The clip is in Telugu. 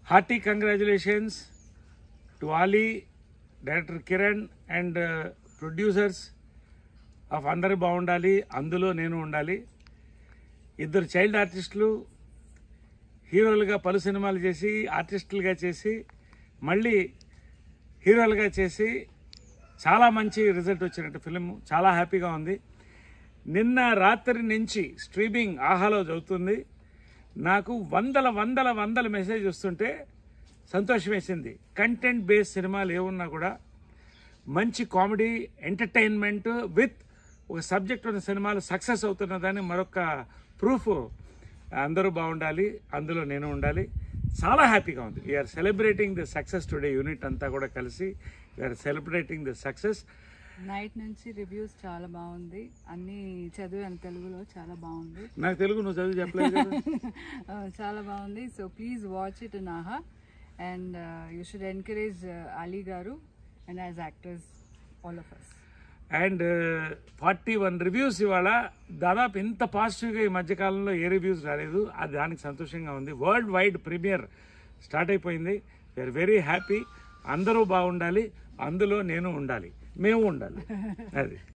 hearty congratulations to Ali director Kiran and producers of అందరూ బాగుండాలి అందులో నేను ఉండాలి ఇద్దరు చైల్డ్ ఆర్టిస్టులు హీరోలుగా పలు సినిమాలు చేసి ఆర్టిస్టులుగా చేసి మళ్ళీ హీరోలుగా చేసి చాలా మంచి రిజల్ట్ వచ్చినట్టు ఫిలిం చాలా హ్యాపీగా ఉంది నిన్న రాత్రి నుంచి స్ట్రీమింగ్ ఆహాలో చదువుతుంది నాకు వందల వందల వందల మెసేజ్ వస్తుంటే సంతోషం వేసింది కంటెంట్ బేస్డ్ సినిమాలు ఏమున్నా కూడా మంచి కామెడీ ఎంటర్టైన్మెంట్ విత్ ఒక సబ్జెక్ట్ ఉన్న సినిమాలు సక్సెస్ అవుతున్నదని మరొక ప్రూఫ్ అందరూ బాగుండాలి అందులో నేను ఉండాలి చాలా హ్యాపీగా ఉంది we are celebrating the success today unit అంతా కూడా కలిసి we are celebrating the success night నుంచి రివ్యూస్ చాలా బాగుంది అన్ని చదివాను తెలుగులో చాలా బాగుంది నాకు తెలుగు నువ్వు చదివి చెప్పలేదు కదా Uh, చాలా బాగుంది so please watch it in Aha and you should encourage Ali గారు and as actors all of us and forty one reviews ఇవాళ దాదాపు ఇంత పాజిటివ్గా ఈ మధ్యకాలంలో ఏ రివ్యూస్ రాలేదు అది దానికి సంతోషంగా ఉంది వరల్డ్ వైడ్ ప్రీమియర్ స్టార్ట్ అయిపోయింది వీఆర్ వెరీ హ్యాపీ అందరూ బాగుండాలి అందులో నేను ఉండాలి మేము ఉండాలి అది